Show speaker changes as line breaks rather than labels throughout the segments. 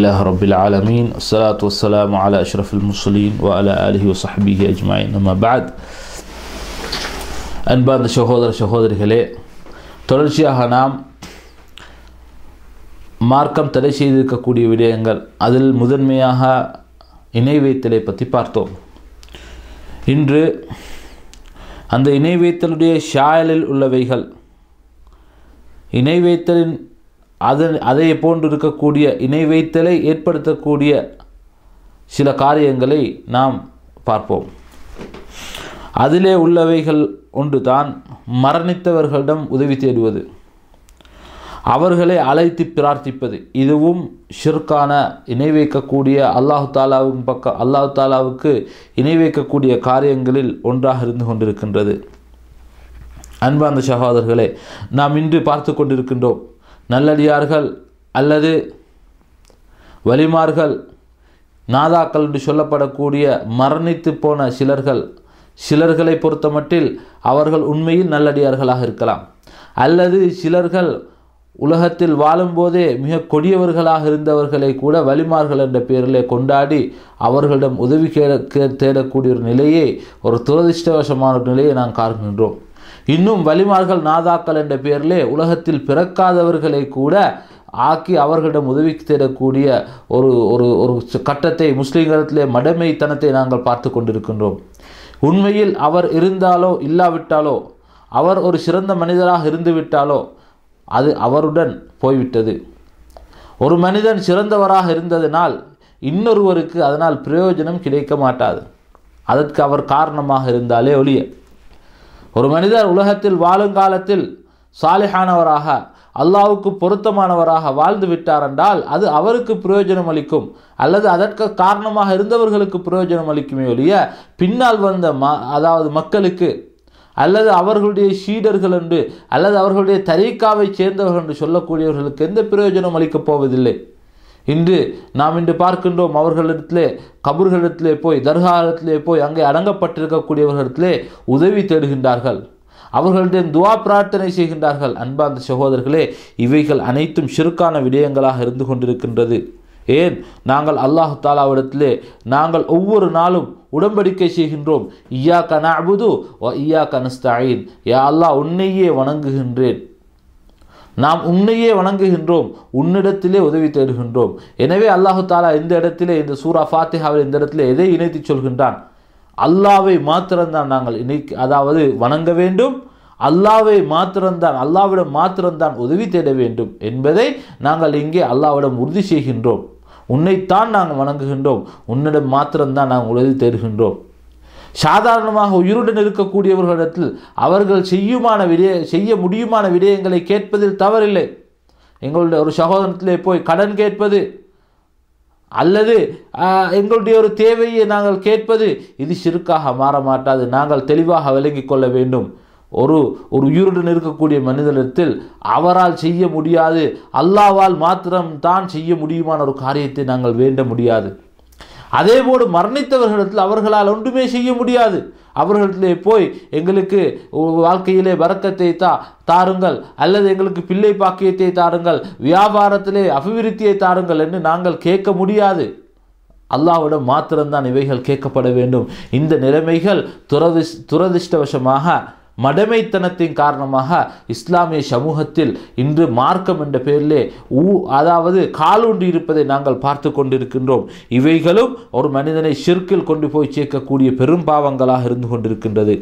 لله رب العالمين الصلاة والسلام على أشرف المرسلين وعلى آله وصحبه أجمعين أما بعد அன்பார்ந்த சகோதர சகோதரிகளே தொடர்ச்சியாக நாம் மார்க்கம் தடை செய்திருக்கக்கூடிய விடயங்கள் அதில் முதன்மையாக இணை வைத்தலை பற்றி பார்த்தோம் இன்று அந்த இணை வைத்தலுடைய ஷாயலில் உள்ளவைகள் இணை வைத்தலின் அதன் அதை போன்று இருக்கக்கூடிய இணை வைத்தலை ஏற்படுத்தக்கூடிய சில காரியங்களை நாம் பார்ப்போம் அதிலே உள்ளவைகள் ஒன்று தான் மரணித்தவர்களிடம் உதவி தேடுவது அவர்களை அழைத்து பிரார்த்திப்பது இதுவும் ஷிர்கான இணை வைக்கக்கூடிய அல்லாஹு தாலாவின் பக்கம் அல்லாஹு தாலாவுக்கு இணை வைக்கக்கூடிய காரியங்களில் ஒன்றாக இருந்து கொண்டிருக்கின்றது அன்பார்ந்த சகோதரர்களே நாம் இன்று பார்த்து கொண்டிருக்கின்றோம் நல்லடியார்கள் அல்லது வலிமார்கள் நாதாக்கள் என்று சொல்லப்படக்கூடிய மரணித்து போன சிலர்கள் சிலர்களை பொறுத்தமட்டில் அவர்கள் உண்மையில் நல்லடியார்களாக இருக்கலாம் அல்லது சிலர்கள் உலகத்தில் வாழும்போதே மிக கொடியவர்களாக இருந்தவர்களை கூட வலிமார்கள் என்ற பெயரிலே கொண்டாடி அவர்களிடம் உதவி கே தேடக்கூடிய ஒரு நிலையை ஒரு துரதிருஷ்டவசமான ஒரு நிலையை நாம் காண்கின்றோம் இன்னும் வலிமார்கள் நாதாக்கள் என்ற பெயரிலே உலகத்தில் பிறக்காதவர்களை கூட ஆக்கி அவர்களிடம் உதவி தேடக்கூடிய ஒரு ஒரு ஒரு கட்டத்தை முஸ்லீம்களிடத்திலே மடமைத்தனத்தை நாங்கள் பார்த்து கொண்டிருக்கின்றோம் உண்மையில் அவர் இருந்தாலோ இல்லாவிட்டாலோ அவர் ஒரு சிறந்த மனிதராக இருந்துவிட்டாலோ அது அவருடன் போய்விட்டது ஒரு மனிதன் சிறந்தவராக இருந்ததினால் இன்னொருவருக்கு அதனால் பிரயோஜனம் கிடைக்க மாட்டாது அதற்கு அவர் காரணமாக இருந்தாலே ஒழிய ஒரு மனிதர் உலகத்தில் வாழும் காலத்தில் சாலிஹானவராக அல்லாவுக்கு பொருத்தமானவராக வாழ்ந்து விட்டார் என்றால் அது அவருக்கு பிரயோஜனம் அளிக்கும் அல்லது அதற்கு காரணமாக இருந்தவர்களுக்கு பிரயோஜனம் அளிக்குமே ஒழிய பின்னால் வந்த ம அதாவது மக்களுக்கு அல்லது அவர்களுடைய ஷீடர்கள் என்று அல்லது அவர்களுடைய தரீக்காவை சேர்ந்தவர்கள் என்று சொல்லக்கூடியவர்களுக்கு எந்த பிரயோஜனம் அளிக்கப் போவதில்லை இன்று நாம் இன்று பார்க்கின்றோம் அவர்களிடத்திலே கபர்களிடத்திலே போய் தர்காலத்திலே போய் அங்கே அடங்கப்பட்டிருக்கக்கூடியவர்களிடத்திலே உதவி தேடுகின்றார்கள் அவர்களிடம் துவா பிரார்த்தனை செய்கின்றார்கள் அன்பார்ந்த சகோதரர்களே இவைகள் அனைத்தும் சிறுக்கான விடயங்களாக இருந்து கொண்டிருக்கின்றது ஏன் நாங்கள் அல்லாஹு தாலாவிடத்திலே நாங்கள் ஒவ்வொரு நாளும் உடன்படிக்கை செய்கின்றோம் ஐயா கனபுது ஓ ஐயா கனஸ்தாயின் யா அல்லாஹ் உன்னையே வணங்குகின்றேன் நாம் உன்னையே வணங்குகின்றோம் உன்னிடத்திலே உதவி தேடுகின்றோம் எனவே அல்லாஹு தாலா இந்த இடத்திலே இந்த சூரா ஃபாத்திஹாவில் இந்த இடத்திலே எதை இணைத்து சொல்கின்றான் அல்லாவை மாத்திரம்தான் நாங்கள் இணை அதாவது வணங்க வேண்டும் அல்லாவை மாத்திரம்தான் அல்லாவிடம் மாத்திரம்தான் உதவி தேட வேண்டும் என்பதை நாங்கள் இங்கே அல்லாவிடம் உறுதி செய்கின்றோம் உன்னைத்தான் நாங்கள் வணங்குகின்றோம் உன்னிடம் மாத்திரம்தான் நாங்கள் உதவி தேடுகின்றோம் சாதாரணமாக உயிருடன் இருக்கக்கூடியவர்களிடத்தில் அவர்கள் செய்யுமான விடய செய்ய முடியுமான விடயங்களை கேட்பதில் தவறில்லை எங்களுடைய ஒரு சகோதரத்திலே போய் கடன் கேட்பது அல்லது எங்களுடைய ஒரு தேவையை நாங்கள் கேட்பது இது சிறுக்காக மாற மாட்டாது நாங்கள் தெளிவாக விளங்கிக் கொள்ள வேண்டும் ஒரு ஒரு உயிருடன் இருக்கக்கூடிய மனிதனிடத்தில் அவரால் செய்ய முடியாது அல்லாவால் மாத்திரம் தான் செய்ய முடியுமான ஒரு காரியத்தை நாங்கள் வேண்ட முடியாது அதேபோடு மரணித்தவர்களிடத்தில் அவர்களால் ஒன்றுமே செய்ய முடியாது அவர்களிடத்திலே போய் எங்களுக்கு வாழ்க்கையிலே வரக்கத்தை தா தாருங்கள் அல்லது எங்களுக்கு பிள்ளை பாக்கியத்தை தாருங்கள் வியாபாரத்திலே அபிவிருத்தியை தாருங்கள் என்று நாங்கள் கேட்க முடியாது அல்லாவிடம் மாத்திரம்தான் இவைகள் கேட்கப்பட வேண்டும் இந்த நிலைமைகள் துரதிஷ் துரதிருஷ்டவசமாக மடமைத்தனத்தின் காரணமாக இஸ்லாமிய சமூகத்தில் இன்று மார்க்கம் என்ற பெயரிலே ஊ அதாவது காலூன்றி இருப்பதை நாங்கள் பார்த்து கொண்டிருக்கின்றோம் இவைகளும் ஒரு மனிதனை ஷிர்கில் கொண்டு போய் சேர்க்கக்கூடிய பெரும் பாவங்களாக இருந்து கொண்டிருக்கின்றது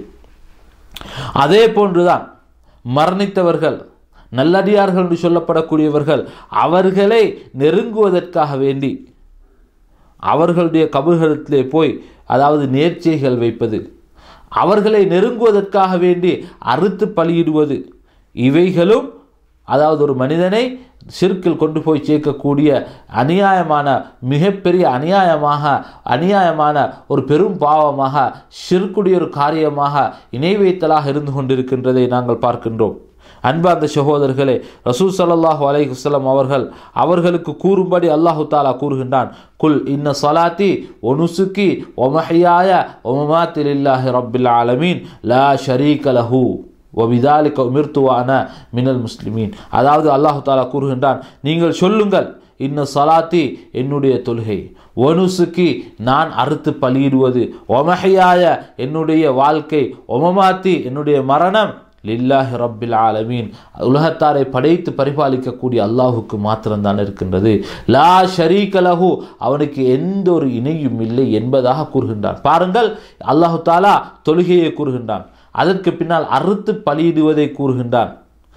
அதே போன்றுதான் மரணித்தவர்கள் நல்லடியார்கள் என்று சொல்லப்படக்கூடியவர்கள் அவர்களை நெருங்குவதற்காக வேண்டி அவர்களுடைய கபர்களிலே போய் அதாவது நேர்ச்சைகள் வைப்பது அவர்களை நெருங்குவதற்காக வேண்டி அறுத்து பலியிடுவது இவைகளும் அதாவது ஒரு மனிதனை சிறுக்கில் கொண்டு போய் சேர்க்கக்கூடிய அநியாயமான மிகப்பெரிய அநியாயமாக அநியாயமான ஒரு பெரும் பாவமாக சிறுக்குடைய ஒரு காரியமாக இணை வைத்தலாக இருந்து கொண்டிருக்கின்றதை நாங்கள் பார்க்கின்றோம் அன்பார்ந்த சகோதரர்களே ரசூல் சல்லாஹூ அலைஹுஸ்லம் அவர்கள் அவர்களுக்கு கூறும்படி அல்லாஹு தாலா கூறுகின்றான் குல் இன்ன சலாத்தி ஒனுசுக்கி ஒமஹியாய ஒமமாத்தில் இல்லாஹி ரப்பில் ஆலமீன் லா ஷரீக லஹூ ஒபிதாலிக்க உமிர்த்துவான மினல் முஸ்லிமீன் அதாவது அல்லாஹு தாலா கூறுகின்றான் நீங்கள் சொல்லுங்கள் இன்ன சலாத்தி என்னுடைய தொழுகை ஒனுசுக்கி நான் அறுத்து பலியிடுவது ஒமஹையாய என்னுடைய வாழ்க்கை ஒமமாத்தி என்னுடைய மரணம் லில்லாஹி ரப்பில் ஆலமீன் உலகத்தாரை படைத்து பரிபாலிக்கக்கூடிய அல்லாஹுக்கு மாத்திரம்தான் இருக்கின்றது லா ஷரீக லஹு அவனுக்கு எந்த ஒரு இணையும் இல்லை என்பதாக கூறுகின்றான் பாருங்கள் அல்லாஹு தாலா தொழுகையை கூறுகின்றான் அதற்கு பின்னால் அறுத்து பலியிடுவதை கூறுகின்றான்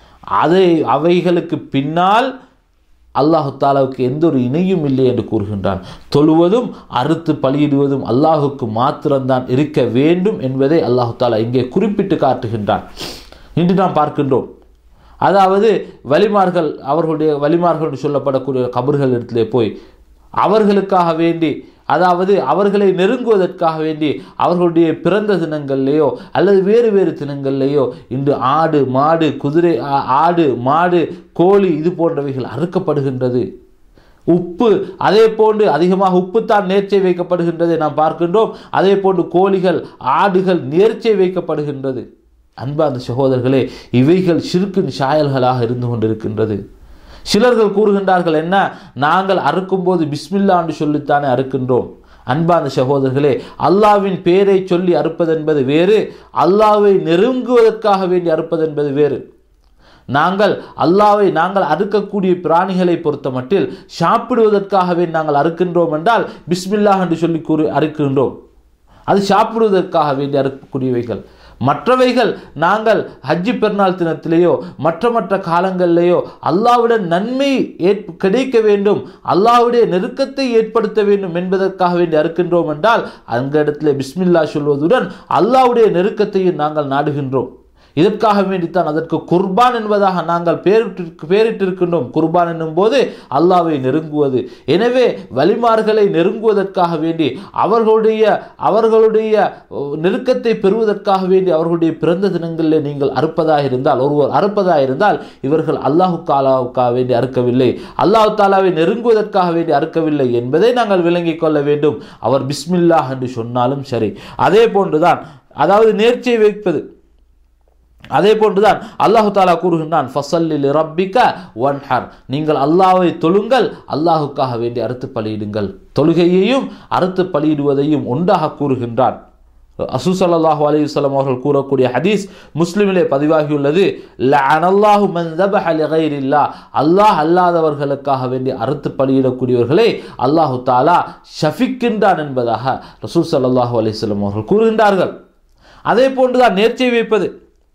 அதை அவைகளுக்கு பின்னால் அல்லாஹு தாலாவுக்கு எந்த ஒரு இணையும் இல்லை என்று கூறுகின்றான் தொழுவதும் அறுத்து பலியிடுவதும் அல்லாஹுக்கு மாத்திரம்தான் இருக்க வேண்டும் என்பதை அல்லாஹு தாலா இங்கே குறிப்பிட்டு காட்டுகின்றான் இன்று நாம் பார்க்கின்றோம் அதாவது வலிமார்கள் அவர்களுடைய வலிமார்கள் என்று சொல்லப்படக்கூடிய கபர்கள் இடத்திலே போய் அவர்களுக்காக வேண்டி அதாவது அவர்களை நெருங்குவதற்காக வேண்டி அவர்களுடைய பிறந்த தினங்கள்லேயோ அல்லது வேறு வேறு தினங்கள்லேயோ இன்று ஆடு மாடு குதிரை ஆ- ஆடு மாடு கோழி இது போன்றவைகள் அறுக்கப்படுகின்றது உப்பு அதே போன்று அதிகமாக உப்புத்தான் நேர்ச்சை வைக்கப்படுகின்றதை நாம் பார்க்கின்றோம் அதே போன்று கோழிகள் ஆடுகள் நேர்ச்சை வைக்கப்படுகின்றது அன்பார்ந்த சகோதரர்களே இவைகள் சிறுக்கின் சாயல்களாக இருந்து கொண்டிருக்கின்றது சிலர்கள் கூறுகின்றார்கள் என்ன நாங்கள் அறுக்கும்போது பிஸ்மில்லா என்று சொல்லித்தானே அறுக்கின்றோம் அன்பார்ந்த சகோதரர்களே அல்லாவின் பேரை சொல்லி அறுப்பது என்பது வேறு அல்லாவை நெருங்குவதற்காக வேண்டி அறுப்பது என்பது வேறு நாங்கள் அல்லாவை நாங்கள் அறுக்கக்கூடிய பிராணிகளை பொறுத்த மட்டில் சாப்பிடுவதற்காகவே நாங்கள் அறுக்கின்றோம் என்றால் பிஸ்மில்லாஹ் என்று சொல்லி கூறி அறுக்கின்றோம் அது சாப்பிடுவதற்காக வேண்டி அறுக்கக்கூடியவைகள் மற்றவைகள் நாங்கள் ஹஜ்ஜி பெருநாள் தினத்திலேயோ மற்ற மற்ற காலங்களிலேயோ அல்லாவிடம் நன்மை ஏற் கிடைக்க வேண்டும் அல்லாவுடைய நெருக்கத்தை ஏற்படுத்த வேண்டும் என்பதற்காக வேண்டி அறுக்கின்றோம் என்றால் அந்த இடத்துல பிஸ்மில்லா சொல்வதுடன் அல்லாவுடைய நெருக்கத்தையும் நாங்கள் நாடுகின்றோம் இதற்காக வேண்டித்தான் அதற்கு குர்பான் என்பதாக நாங்கள் பேரிட்டு பேரிட்டிருக்கின்றோம் குர்பான் என்னும் போது அல்லாவை நெருங்குவது எனவே வலிமார்களை நெருங்குவதற்காக வேண்டி அவர்களுடைய அவர்களுடைய நெருக்கத்தை பெறுவதற்காக வேண்டி அவர்களுடைய பிறந்த தினங்களில் நீங்கள் அறுப்பதாக இருந்தால் ஒருவர் அறுப்பதாக இருந்தால் இவர்கள் அல்லாஹு தாலாவுக்காக வேண்டி அறுக்கவில்லை அல்லாஹு தாலாவை நெருங்குவதற்காக வேண்டி அறுக்கவில்லை என்பதை நாங்கள் விளங்கிக் கொள்ள வேண்டும் அவர் பிஸ்மில்லாஹ் என்று சொன்னாலும் சரி அதே போன்றுதான் அதாவது நேர்ச்சியை வைப்பது அதே போன்றுதான் அல்லாஹு தாலா கூறுகின்றான் ஃபசல்லில் ரப்பிக்க ஒன்ஹர் நீங்கள் அல்லாஹ்வை தொழுங்கள் அல்லாஹுக்காக வேண்டி அறுத்து பலியிடுங்கள் தொழுகையையும் அறுத்து பலியிடுவதையும் ஒன்றாக கூறுகின்றான் அசுசல்லாஹு அலையுசல்லம் அவர்கள் கூறக்கூடிய ஹதீஸ் முஸ்லிமிலே பதிவாகியுள்ளது லஅனல்லாஹு மன் தபஹ லிகைரில்லா அல்லாஹ் அல்லாதவர்களுக்காக வேண்டி அறுத்து பலியிடக்கூடியவர்களை அல்லாஹு தாலா ஷஃபிக்கின்றான் என்பதாக ரசூல் ஸல்லல்லாஹு அலைஹி வஸல்லம் அவர்கள் கூறுகின்றார்கள் அதே போன்றுதான் நேர்ச்சை வைப்பது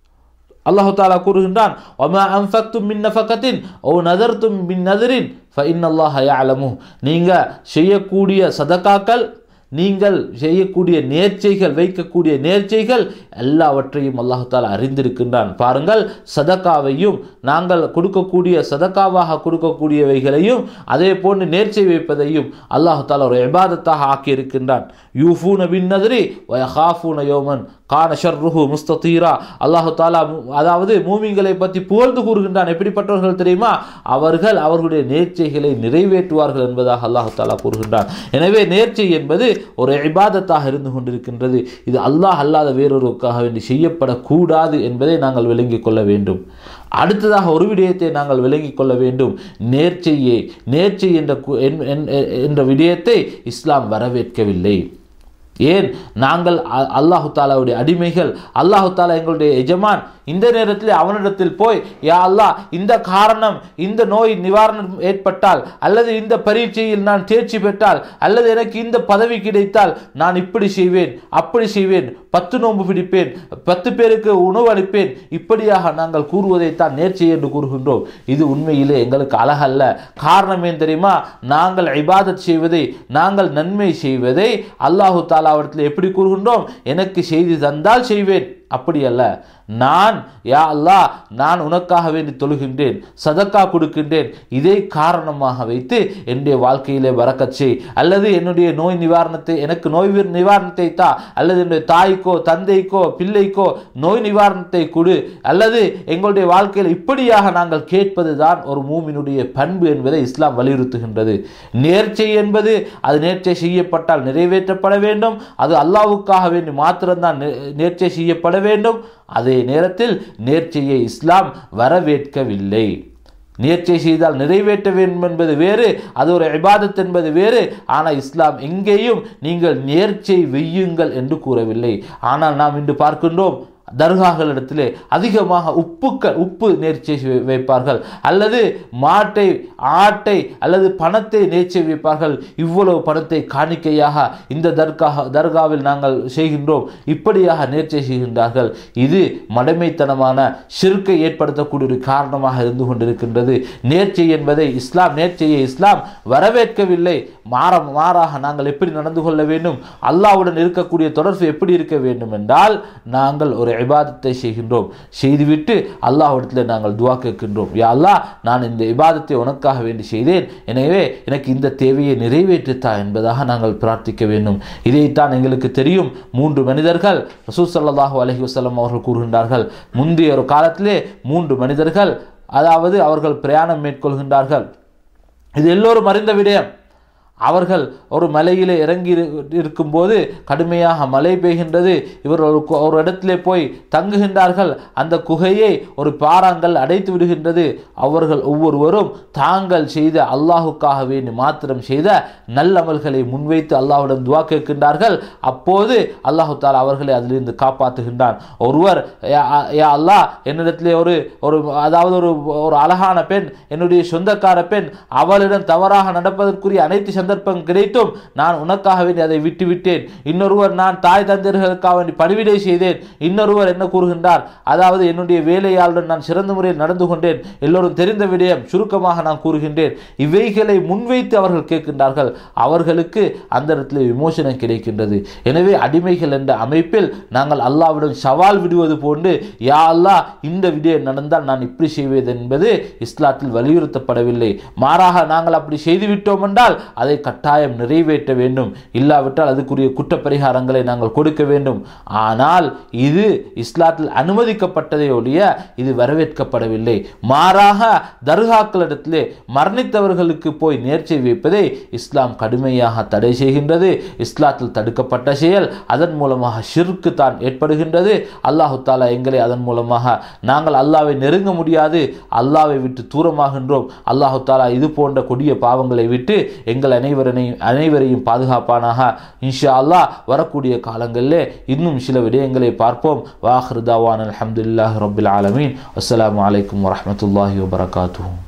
அல்லாஹு தாலா கூறுகின்றான் ஒமா அன்ஃபக்தும் மின் நஃபகத்தின் ஓ நதர்த்தும் மின் நதரின் ஃப இன்னல்லாஹ யஅலமு நீங்கள் செய்யக்கூடிய சதகாக்கள் நீங்கள் செய்யக்கூடிய நேர்ச்சைகள் வைக்கக்கூடிய நேர்ச்சைகள் எல்லாவற்றையும் அல்லாஹு தாலா அறிந்திருக்கின்றான் பாருங்கள் சதக்காவையும் நாங்கள் கொடுக்கக்கூடிய சதக்காவாக கொடுக்கக்கூடியவைகளையும் அதே போன்று நேர்ச்சை வைப்பதையும் அல்லாஹு தாலா ஒரு இபாதத்தாக ஆக்கியிருக்கின்றான் யூஃபூன பின் நதிரி வயஹாஃபூன யோமன் கான ஷர்ருஹு முஸ்தீரா அல்லாஹு தாலா மு- அதாவது மூமிங்களை பற்றி புகழ்ந்து கூறுகின்றான் எப்படிப்பட்டவர்கள் தெரியுமா அவர்கள் அவர்களுடைய நேர்ச்சைகளை நிறைவேற்றுவார்கள் என்பதாக அல்லாஹு தாலா கூறுகின்றான் எனவே நேர்ச்சை என்பது ஒரு இபாதத்தாக இருந்து கொண்டிருக்கின்றது இது அல்லாஹ் அல்லாத வேறொருக்காக வேண்டி செய்யப்படக்கூடாது என்பதை நாங்கள் விளங்கிக் கொள்ள வேண்டும் அடுத்ததாக ஒரு விடயத்தை நாங்கள் விளங்கிக் கொள்ள வேண்டும் நேர்ச்சையை நேர்ச்சை என்ற கு- என்- என்- என்ற விடயத்தை இஸ்லாம் வரவேற்கவில்லை ஏன் நாங்கள் அ- அல்லாஹு தாலாவுடைய அடிமைகள் அல்லாஹு தாலா எங்களுடைய எஜமான் இந்த நேரத்தில் அவனிடத்தில் போய் யா அல்லாஹ் இந்த காரணம் இந்த நோய் நிவாரணம் ஏற்பட்டால் அல்லது இந்த பரீட்சையில் நான் தேர்ச்சி பெற்றால் அல்லது எனக்கு இந்த பதவி கிடைத்தால் நான் இப்படி செய்வேன் அப்படி செய்வேன் பத்து நோன்பு பிடிப்பேன் பத்து பேருக்கு உணவு அளிப்பேன் இப்படியாக நாங்கள் கூறுவதைத்தான் நேர்ச்சி என்று கூறுகின்றோம் இது உண்மையிலே எங்களுக்கு அழகல்ல காரணம் ஏன் தெரியுமா நாங்கள் இபாதத் செய்வதை நாங்கள் நன்மை செய்வதை அல்லாஹு தாலாவிடத்தில் எப்படி கூறுகின்றோம் எனக்கு செய்து தந்தால் செய்வேன் அப்படி அல்ல நான் யா அல்லாஹ் நான் உனக்காக வேண்டி தொழுகின்றேன் சதக்கா கொடுக்கின்றேன் இதை காரணமாக வைத்து என்னுடைய வாழ்க்கையிலே வரக்கச் செய் அல்லது என்னுடைய நோய் நிவாரணத்தை எனக்கு நோய் வி- நிவாரணத்தை தா அல்லது என்னுடைய தாய்க்கோ தந்தைக்கோ பிள்ளைக்கோ நோய் நிவாரணத்தை கொடு அல்லது எங்களுடைய வாழ்க்கையில் இப்படியாக நாங்கள் கேட்பது தான் ஒரு மூமினுடைய பண்பு என்பதை இஸ்லாம் வலியுறுத்துகின்றது நேர்ச்சை என்பது அது நேர்ச்சை செய்யப்பட்டால் நிறைவேற்றப்பட வேண்டும் அது அல்லாஹ்வுக்காக வேண்டி மாத்திரம்தான் நே- நேர்ச்சை செய்யப்பட வேண்டும் அதே நேரத்தில் நேர்ச்சையை இஸ்லாம் வரவேற்கவில்லை நேர்ச்சை செய்தால் நிறைவேற்ற வேண்டும் என்பது வேறு அது ஒரு இபாதத் என்பது வேறு ஆனால் இஸ்லாம் எங்கேயும் நீங்கள் நேர்ச்சை வெய்யுங்கள் என்று கூறவில்லை ஆனால் நாம் இன்று பார்க்கின்றோம் தர்காக்களிடத்திலே அதிகமாக உப்புக்கள் உப்பு நேர்ச்சை வை- வைப்பார்கள் அல்லது மாட்டை ஆட்டை அல்லது பணத்தை நேர்ச்சை வைப்பார்கள் இவ்வளவு பணத்தை காணிக்கையாக இந்த தர்கா தர்காவில் நாங்கள் செய்கின்றோம் இப்படியாக நேர்ச்சை செய்கின்றார்கள் இது மடமைத்தனமான ஷிர்க்கை ஏற்படுத்தக்கூடிய ஒரு காரணமாக இருந்து கொண்டிருக்கின்றது நேர்ச்சை என்பதை இஸ்லாம் நேர்ச்சையை இஸ்லாம் வரவேற்கவில்லை மாற மாறாக நாங்கள் எப்படி நடந்து கொள்ள வேண்டும் அல்லாஹ்வுடன் இருக்கக்கூடிய தொடர்பு எப்படி இருக்க வேண்டும் என்றால் நாங்கள் ஒரு இபாதத்தை செய்கின்றோம் செய்துவிட்டு அல்லாஹ்விடத்தில் நாங்கள் துவா கேட்கின்றோம் யா அல்லாஹ் நான் இந்த இபாதத்தை உனக்காக வேண்டி செய்தேன் எனவே எனக்கு இந்த தேவையை நிறைவேற்றுத்தா என்பதாக நாங்கள் பிரார்த்திக்க வேண்டும் இதைத்தான் எங்களுக்கு தெரியும் மூன்று மனிதர்கள் ரசூல் ஸல்லல்லாஹு அலைஹி வஸல்லம் அவர்கள் கூறுகின்றார்கள் முந்தைய ஒரு காலத்திலே மூன்று மனிதர்கள் அதாவது அவர்கள் பிரயாணம் மேற்கொள்கின்றார்கள் இது எல்லோரும் அறிந்த விடயம் அவர்கள் ஒரு மலையிலே இறங்கி இரு- இருக்கும்போது கடுமையாக மழை பெய்கின்றது இவர் ஒரு கு- ஒரு இடத்திலே போய் தங்குகின்றார்கள் அந்த குகையை ஒரு பாறாங்கல் அடைத்து விடுகின்றது அவர்கள் ஒவ்வொருவரும் தாங்கள் செய்த அல்லாஹுக்காக வேண்டி மாத்திரம் செய்த நல்லமல்களை முன்வைத்து அல்லாஹ்விடம் துவா கேட்கின்றார்கள் அப்போது அல்லாஹு தாலா அவர்களை அதிலிருந்து காப்பாற்றுகின்றான் ஒருவர் "யா யா அல்லாஹ் என்னிடத்திலே ஒரு ஒரு அதாவது ஒரு ஒரு அழகான பெண் என்னுடைய சொந்தக்கார பெண் அவளிடம் தவறாக நடப்பதற்குரிய அனைத்து சந்தர்ப்பம் கிடைத்தும் நான் உனக்காக வேண்டி அதை விட்டு விட்டேன் இன்னொருவர் நான் தாய் தந்தையர்களுக்காக வேண்டி பணிவிடை செய்தேன் இன்னொருவர் என்ன கூறுகின்றார் அதாவது என்னுடைய வேலையாளுடன் நான் சிறந்த முறையில் நடந்து கொண்டேன் எல்லோரும் தெரிந்த விடயம் சுருக்கமாக நான் கூறுகின்றேன் இவைகளை முன்வைத்து அவர்கள் கேட்கின்றார்கள் அவர்களுக்கு அந்த இடத்துல விமோசனம் கிடைக்கின்றது எனவே அடிமைகள் என்ற அமைப்பில் நாங்கள் அல்லாவிடம் சவால் விடுவது போன்று யா அல்லாஹ் இந்த விடயம் நடந்தால் நான் இப்படி செய்வது என்பது இஸ்லாத்தில் வலியுறுத்தப்படவில்லை மாறாக நாங்கள் அப்படி செய்துவிட்டோம் என்றால் அதை கட்டாயம் நிறைவேற்ற வேண்டும் இல்லாவிட்டால் அதுக்குரிய குற்றப்பரிகாரங்களை நாங்கள் கொடுக்க வேண்டும் ஆனால் இது இஸ்லாத்தில் அனுமதிக்கப்பட்டதை ஒழிய இது வரவேற்கப்படவில்லை மாறாக தர்காக்களிடத்திலே மரணித்தவர்களுக்கு போய் நேர்ச்சை வைப்பதை இஸ்லாம் கடுமையாக தடை செய்கின்றது இஸ்லாத்தில் தடுக்கப்பட்ட செயல் அதன் மூலமாக ஷிர்க்கு தான் ஏற்படுகின்றது அல்லாஹு தாலா எங்களை அதன் மூலமாக நாங்கள் அல்லாவை நெருங்க முடியாது அல்லாவை விட்டு தூரமாகின்றோம் அல்லாஹு தாலா இது போன்ற கொடிய பாவங்களை விட்டு எங்கள் அனைவரையும் அனைவரையும் பாதுகாப்பானாக இன்ஷா அல்லாஹ் வரக்கூடிய காலங்களிலே இன்னும் சில விடயங்களை பார்ப்போம் வாஹ்ருதாவான் அல்ஹம்துலில்லாஹி ரப்பில் ஆலமீன் அஸ்ஸலாமு அலைக்கும் வரஹ்மத்துல்லாஹி வபரகாத்துஹு